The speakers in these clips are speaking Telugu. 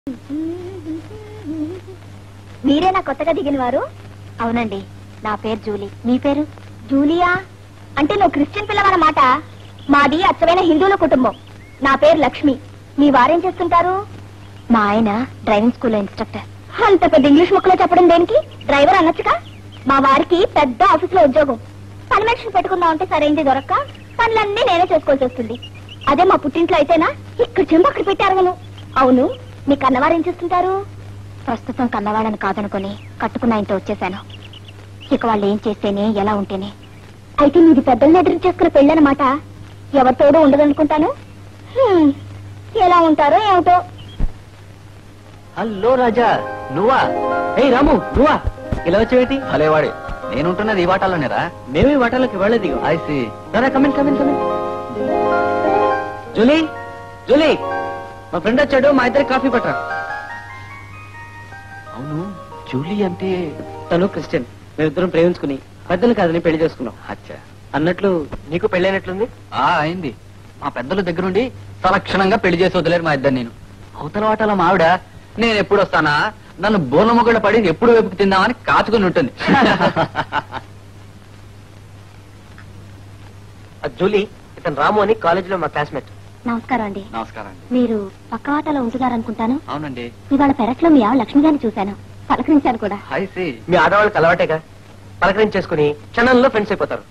మీరేనా కొత్తగా దిగిన వారు అవునండి నా పేరు జూలీ మీ పేరు జూలియా అంటే నువ్వు క్రిస్టియన్ పిల్లవన్నమాట మాది అచ్చమైన హిందువుల కుటుంబం నా పేరు లక్ష్మి మీ వారేం చేస్తుంటారు మా ఆయన డ్రైవింగ్ స్కూల్ ఇన్స్ట్రక్టర్ అంత పెద్ద ఇంగ్లీష్ ముక్కలో చెప్పడం దేనికి డ్రైవర్ అనొచ్చుగా మా వారికి పెద్ద ఆఫీసులో ఉద్యోగం పని మనిషిని పెట్టుకుందాం అంటే సరైంది దొరక్క పనులన్నీ నేనే చేసుకోవాల్సి వస్తుంది అదే మా పుట్టింట్లో అయితేనా ఇక్కడ చెంబు అక్కడ పెట్టారు నేను అవును మీ కన్నవారు ఏం చేస్తుంటారు ప్రస్తుతం కన్నవాళ్ళని కాదనుకొని కట్టుకున్న ఆయనతో వచ్చేసాను ఇక వాళ్ళు ఏం చేస్తేనే ఎలా ఉంటేనే అయితే మీది పెద్దల్ని ఎదురు చేసుకున్న పెళ్ళనమాట ఎవరితోడూ ఉండదనుకుంటాను హ్మ్, ఎలా ఉంటారో ఏమిటో హలో రాజా నువ్వా ఏయ్ రాము నువ్వా ఇలా వచ్చేవేటి హలే వాడి నేనుంటున్నది ఈ వాటాలోనేరా మేము ఈ వాటాలోకి వెళ్ళలేదు ఐసి రారా come in come in come in Julie Julie మా ఫ్రెండ్ వచ్చాడు మా ఇద్దరి కాఫీ పట్టరా అవును జూలీ అంటే తను క్రిస్టియన్ మేమిద్దరం ప్రేమించుకుని పెద్దలు కాదని పెళ్లి చేసుకున్నాం అచ్చా అన్నట్లు నీకు పెళ్ళైనట్లుంది ఆ అయింది మా పెద్దల దగ్గరుండి తలక్షణంగా పెళ్లి చేసి వదిలేరు మా ఇద్దరు నేను అవతల వాటాల మావిడ నేను ఎప్పుడు వస్తానా నన్ను బోర్ల మొగ్గడ పడి ఎప్పుడు వెపుకు తిందామని కాచుకుని ఉంటుంది జూలీ ఇతను రాము అని కాలేజీలో మా క్లాస్మేట్ నమస్కారం అండి నమస్కారం అండి మీరు పక్క వాటలో ఉంటున్నారనుకుంటాను అవునండి ఇవాళ పెరట్లో మీ ఆవిడ లక్ష్మి గారిని చూశాను పలకరించాను కూడా ఐసి మీ ఆడవాళ్ళకి అలవాటేగా పలకరించేసుకుని క్షణంలో ఫ్రెండ్స్ అయిపోతారు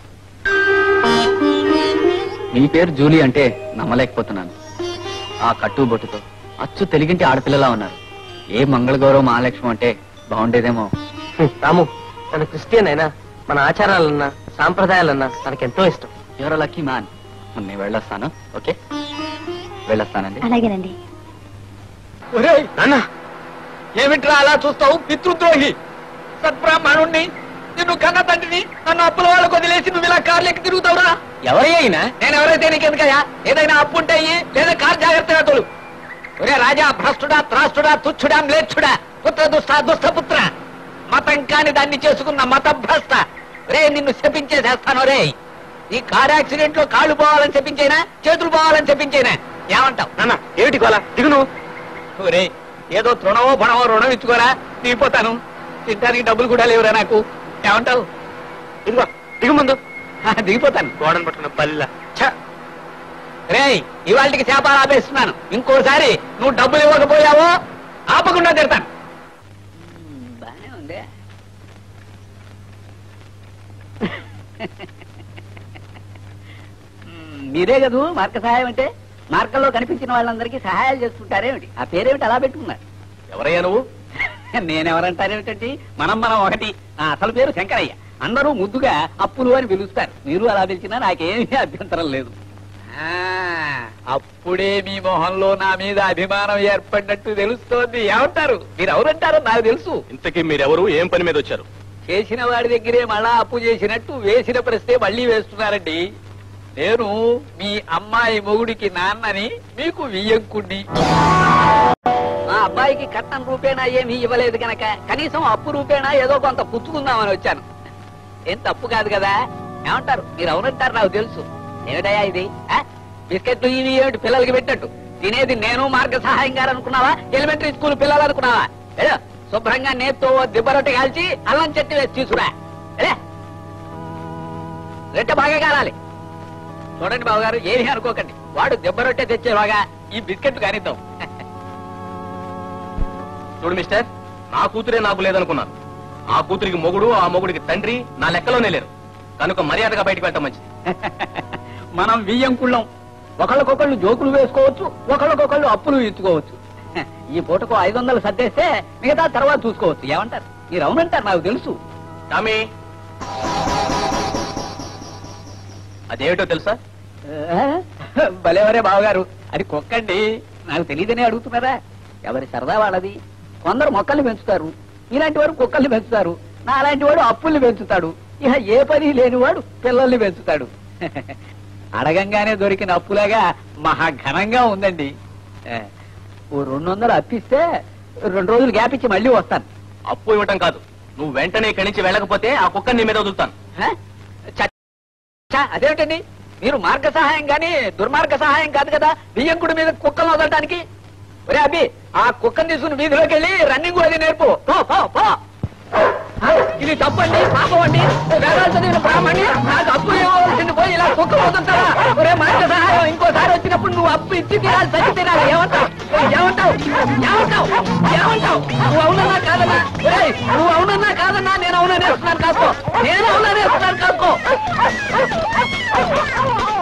మీ పేరు జూలీ అంటే నమ్మలేకపోతున్నాను ఆ కట్టు బొట్టుతో అచ్చు తెలుగింటి ఆడపిల్లలా ఉన్నారు ఏ మంగళగౌరవ మహాలక్ష్మి అంటే బాగుండేదేమో హ్మ్, రాము తను క్రిస్టియన్ అయినా మన ఆచారాలన్నా సాంప్రదాయాలన్నా తనకెంతో ఇష్టం ఎవరో లక్కీ మ్యాన్ నేను వెళ్ళొస్తాను ఓకే వెళ్ళొస్తానండి అలాగేనండి నాన్న ఏమిట్రా అలా చూస్తావు పితృద్రోహి సత్బ్రాహ్మణుణ్ణి నిన్ను కన్న తండ్రిని నన్ను అప్పుల వాళ్ళకు వదిలేసి నువ్వు ఇలా కార్లు ఎక్కి తిరుగుతావురా ఎవరి అయినా నేను ఎవరైతే నీకెందుకయ్యా ఏదైనా అప్పు ఉంటే ఇయ్యి, లేదా కార్ జాగ్రత్తగా తోలు ఒరే రాజా భ్రష్టుడా త్రాష్టుడా తుచ్చుడా మ్లేచ్చుడా పుత్ర దుష్ట దుష్టపుత్ర మతం కాని దాన్ని చేసుకున్న మత భ్రష్ట రే నిన్ను శపించేసేస్తాను రే ఈ కార్ యాక్సిడెంట్ లో కాళ్ళు పోవాలని చెప్పించేనా చేతులు పోవాలని చెప్పించేనా ఏమంటావు నాన్న ఏమిటి గోలా దిగును ఒరే ఏదో తృణమో బణమో రుణం ఇచ్చుకోరా దిగిపోతాను తినడానికి డబ్బులు కూడా లేవురా నాకు ఏమంటావు ఇదిగో దిగు ముందు ఆ, దిగిపోతాను గోడను పట్టుకున్న బల్లిలా రేయ్ ఇవాళకి చేపలు ఆపేస్తున్నాను ఇంకోసారి నువ్వు డబ్బులు ఇవ్వకపోయావో ఆపకుండా తిడతాను బానే ఉంది మీరే కదూ మార్క సహాయం అంటే మార్కల్లో కనిపించిన వాళ్ళందరికీ సహాయాలు చేస్తుంటారేమిటి ఆ పేరేమిటి అలా పెట్టుకున్నారు ఎవరయ్యా నువ్వు నేనెవరంటారేమిటండి మనం మనం ఒకటి నా అసలు పేరు శంకరయ్య అందరూ ముద్దుగా అప్పులు అని పిలుస్తారు మీరు అలా పిలిచినా నాకేమీ అభ్యంతరం లేదు ఆ, అప్పుడే మీ మొహంలో నా మీద అభిమానం ఏర్పడినట్టు తెలుస్తోంది ఏమంటారు మీరు ఎవరంటారో నాకు తెలుసు ఇంతకీ మీరెవరు ఏం పని మీద వచ్చారు చేసిన వాడి దగ్గరే మళ్ళా అప్పు చేసినట్టు వేసిన ప్రశ్నే మళ్ళీ వేస్తున్నారండి నేను మీ అమ్మాయి మొగుడికి నాన్నని మీకు వియ్యంకుణ్ణి మా అబ్బాయికి కట్నం రూపేణా ఏమీ ఇవ్వలేదు గనక కనీసం అప్పు రూపేణా ఏదో కొంత పుచ్చుకుందామని వచ్చాను ఏం తప్పు కాదు కదా ఏమంటారు మీరు అవునంటారు నాకు తెలుసు ఏమిటయ్యా ఇది ఆ? బిస్కెట్లు ఇవి ఏమిటి పిల్లలకి పెట్టినట్టు తినేది నేను మార్గ సహాయం గారు అనుకున్నావా ఎలిమెంటరీ స్కూల్ పిల్లలు అనుకున్నావా ఏదో శుభ్రంగా నేత్తో దిబ్బరొట్టె కాల్చి అల్లం చెట్టు వేసి తీసుకురా ఏలే. రెట్ట బాగా కాలాలి చూడండి బాబు గారు ఏమీ అనుకోకండి వాడు దెబ్బరొట్టె తెచ్చేవాగా ఈ బిస్కెట్ కానిద్దాం చూడు మిస్టర్ నా కూతురే నాకు లేదనుకున్నాను ఆ కూతురికి మొగుడు ఆ మొగుడికి తండ్రి నా లెక్కలోనే లేరు కనుక మర్యాదగా బయటకు వెళ్ళటం మంచిది మనం వియ్యంకుళ్ళం ఒకళ్ళకొకళ్ళు జోకులు వేసుకోవచ్చు ఒకళ్ళకొకళ్ళు అప్పులు ఇచ్చుకోవచ్చు ఈ పూటకు ఐదు వందలు సర్దేస్తే మిగతా తర్వాత చూసుకోవచ్చు ఏమంటారు మీరు అవునంటారు నాకు తెలుసు టామీ అదేమిటో తెలుసా భలేవరే బావగారు అది కుక్కండి నాకు తెలియదని అడుగుతున్నారా ఎవరి సరదా వాళ్ళది కొందరు మొక్కల్ని పెంచుతారు ఇలాంటి వాడు కుక్కల్ని పెంచుతారు నా అలాంటి వాడు అప్పుల్ని పెంచుతాడు ఇక ఏ పని లేనివాడు పిల్లల్ని పెంచుతాడు అడగంగానే దొరికిన అప్పులాగా మహా ఘనంగా ఉందండి ఏ, ఓ రెండు వందలు అప్పిస్తే రెండు రోజులు గ్యాప్ ఇచ్చి మళ్ళీ వస్తాను అప్పు ఇవ్వటం కాదు నువ్వు వెంటనే ఇక్కడి నుంచి వెళ్ళకపోతే ఆ కుక్కని నీ మీద వదులుతాను హ? చ- చ, అదేమిటండి మీరు మార్గ సహాయం కానీ దుర్మార్గ సహాయం కాదు కదా బియ్యంకుడి మీద కుక్కలు వదలడానికి ఒరే అబ్బి ఆ కుక్కని తీసుకుని వీధిలోకి వెళ్ళి రన్నింగ్ అది నేర్పు పో పో పో ఆ, ఇది తప్పండి పాపం అండి వేదాలు చదివిన బ్రాహ్మణి నాకు అప్పు ఇవ్వవలసింది పోయి ఇలా కుక్క పోతుంటారా ఒరే మంచి సహాయం ఇంకోసారి వచ్చినప్పుడు నువ్వు అప్పు ఇచ్చి తినాలి చచ్చి తినాలి ఏమంటావు ఏమంటావు ఏమంటావు ఏమంటావు నువ్వు అవునన్నా కాదన్నా ఒరేయ్, నువ్వు అవునన్నా కాదన్నా నేను అవుననేస్తున్నాను కాసుకో నేను అవుననేస్తున్నాను కాసుకో